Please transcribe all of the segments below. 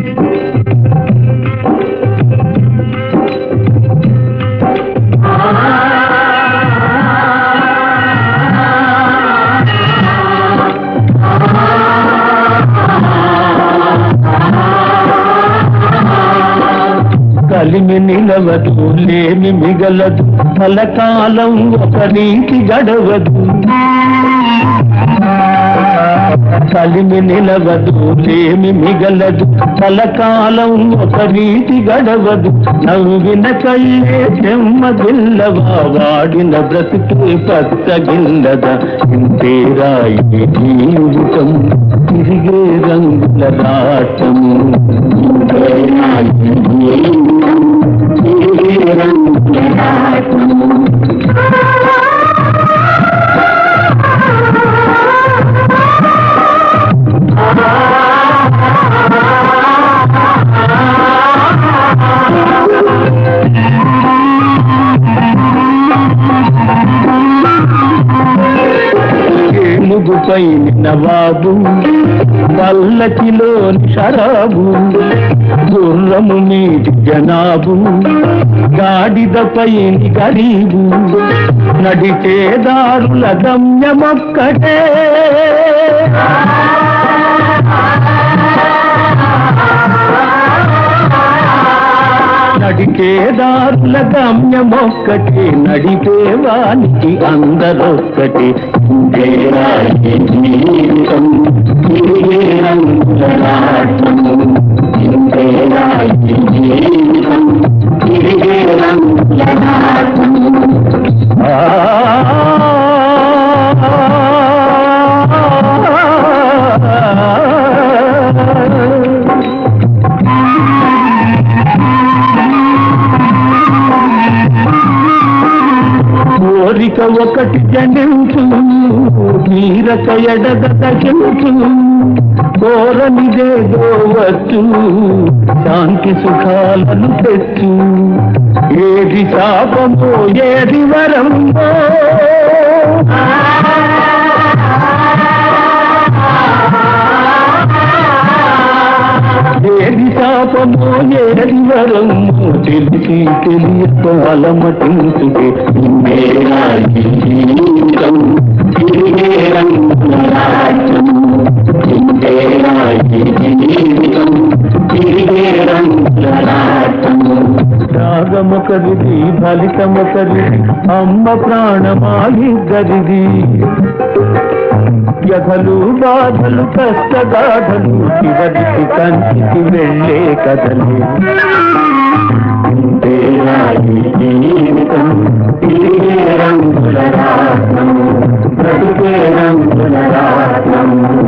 కలిమి నిలవదు లేమి మిగలదు కలకాలం ఒక నీతి గడవదు కలిమి నిలవదు లేమి మిగలదు కలకాలం ఒక నీతి గడవదు నవ్విన కళ్ళే చెమ్మగిల్లవా వాడిన బ్రతుకే పచ్చగిల్లదా ఇంతేరాయి జీవితం తిరిగే రంగుల రాటము ఇంతేరాయి జీవితం తిరిగే రంగుల రాటము ఏనుగుపై నవాబు పల్లకిలోని షరాబు గుర్రము మీది జనాబు గాడిదపై గరీబు నడిచే దారుల గమ్యమొక్కటే నడిచే దారుల గమ్యమొక్కటి నడిపే వానికి అందరొక్కటి ఇంతేరాయి జీవితం తిరిగే రంగుల రాట్నము. ఇంతేరాయి జీవితం తిరిగే రంగుల రాట్నము. ఆ కోరిక ఒకటి జనించు తీరక ఎడద తగించు కోరనిదేదో వచ్చు శాంతి సుఖాలను తెచ్చు ఏది శాపమో ఏది వరమో ఏది శాపమో ఏది వరమో తెలిసి తెలియక అలమటించుకే ఇందేనా ఈ జీవితం తిరిగే రంగుల రాజ్యం. ఇందేనా ఈ జీవితం తిరిగే రంగుల రాజ్యం. రాగమొకరిది ఫలితమొకరిది అమ్మ ప్రాణమాలిద్దరిది వ్యధలు బాధలు కష్టగాధలు చివరికి కంచికి వెళ్ళే కథలే ఇంతేనా ఈ జీవితం తిరిగే రంగుల రాత్నం బ్రతుకే రంగుల రాత్నం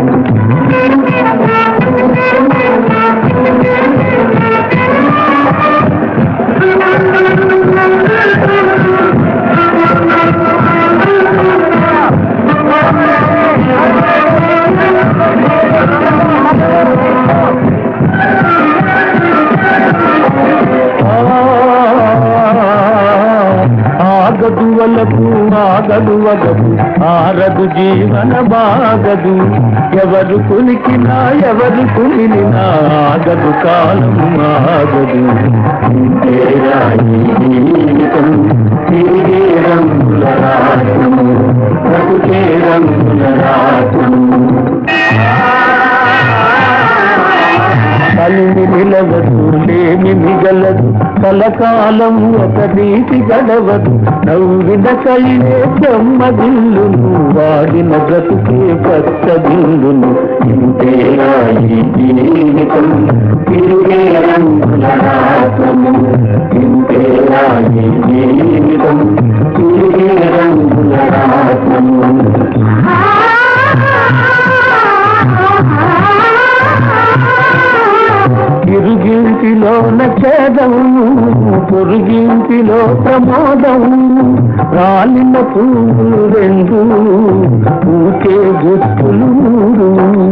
ఆగదు వలకు ఆగదు వగదు ఆరదు జీవన బాగదు ఎవరు కులికినా ఎవరు కులినా ఆగదు కాలం ఆగదు ఇంతేరా ఈ జీవితం తిరిగే రంగుల రాత్రము బ్రతుకే రంగుల రాత్రము కలిమి నిలవదు లేమి మిగలదు కలకాలం ఒక నీతి గడవదు నవ్విన కళ్ళే బ్రహ్మదిల్లును వాడిన బ్రతుకే పచ్చదిల్లును ఇంతేనా ఈ జీవితం తిరిగే రంగుల రాత్రము ఇంతేనా ఈ జీవితం తిరిగే రంగుల రాత్రము ఇరుగింటిలో నచేదం పొరుగింటిలో ప్రమోదం రాలిన పువ్వులు రెండు ఊకే గుర్తులు మూడు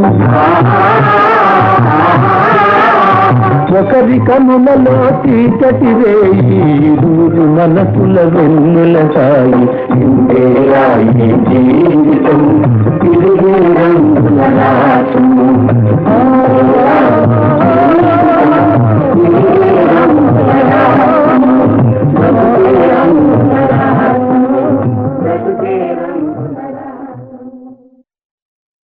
ఒకరి కనులలో చీకటి రేయి ఇరువురు మనసుల వెన్నుల సాయి ఇంతేరాయి జీవితం తిరిగే రంగుల రాసు పేరందున